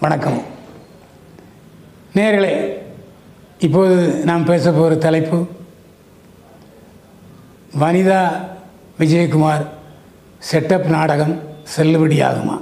வணக்கம் நேர்களே இப்போது நாம் பேச போகிற தலைப்பு வனிதா விஜயகுமார் செட்டப் நாடகம் செல்லுபடியாகுமா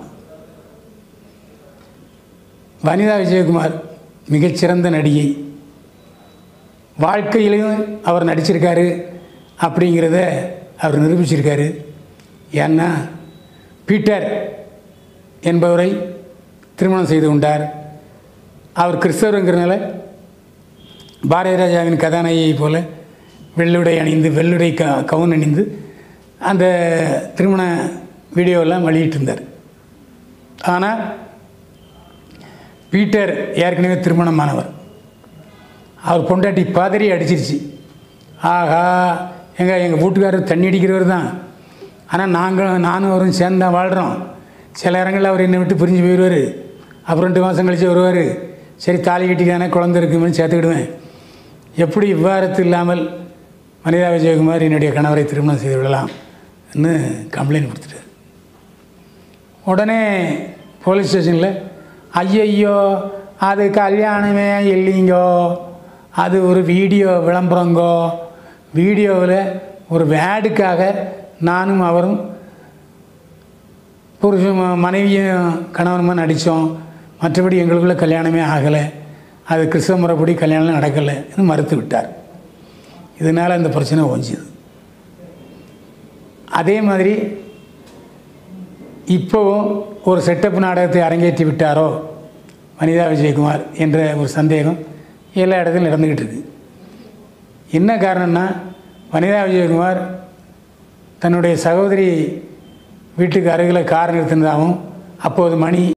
வனிதா விஜயகுமார் மிகச்சிறந்த நடிகை வாழ்க்கையிலையும் அவர் நடிச்சிருக்காரு அப்படிங்கிறத அவர் நிரூபிச்சிருக்காரு ஏன்னா பீட்டர் என்பவரை திருமணம் செய்து கொண்டார் அவர் கிறிஸ்தவருங்கிறனால பாரதி ராஜாவின் கதாநாயகியை போல வெள்ளுடை அணிந்து வெள்ளுடை க கவுன் அணிந்து அந்த திருமண வீடியோவெல்லாம் வெளியிட்டிருந்தார் ஆனால் பீட்டர் ஏற்கனவே திருமணமானவர் அவர் பொண்டாட்டி பாதறி அடிச்சிருச்சு ஆஹா எங்க எங்கள் வீட்டுக்காரர் தண்ணி அடிக்கிறவர் தான் ஆனால் நாங்களும் நானும் அவரும் சேர்ந்து தான் வாழ்கிறோம் சில இடங்களில் அவர் என்னை விட்டு பிரிஞ்சு போயிடுவார் அப்புறம் ரெண்டு மாதம் கழித்து வருவார் சரி தாலி கட்டிக்கானே குழந்தை இருக்குன்னு சேர்த்துக்கிடுவேன் எப்படி விவாகரத்து இல்லாமல் வனிதா விஜயகுமார் என்னுடைய கணவரை திருமணம் செய்து விடலாம்னு கம்ப்ளைண்ட் கொடுத்துட்டார் உடனே போலீஸ் ஸ்டேஷனில் ஐயையோ அது கல்யாணமே இல்லைங்கோ அது ஒரு வீடியோ விளம்பரங்கோ வீடியோவில் ஒரு வேடுக்காக நானும் அவரும் புருஷன் ம- மனைவியும் கணவனுமா நடித்தோம் மற்றபடி எங்களுக்குள்ள கல்யாணமே ஆகலை அது கிறிஸ்தவ முறைப்படி கல்யாணம் நடக்கலைன்னு மறுத்து விட்டார் இதனால் அந்த பிரச்சனை ஓஞ்சுது அதே மாதிரி இப்போவும் ஒரு செட்டப் நாடகத்தை அரங்கேற்றி விட்டாரோ வனிதா விஜயகுமார் என்ற ஒரு சந்தேகம் எல்லா இடத்துலையும் நடந்துக்கிட்டு இருக்கு என்ன காரணம்னா வனிதா விஜயகுமார் தன்னுடைய சகோதரி வீட்டுக்கு அருகில் கார் நிறுத்தினதாகவும் அப்போது மணி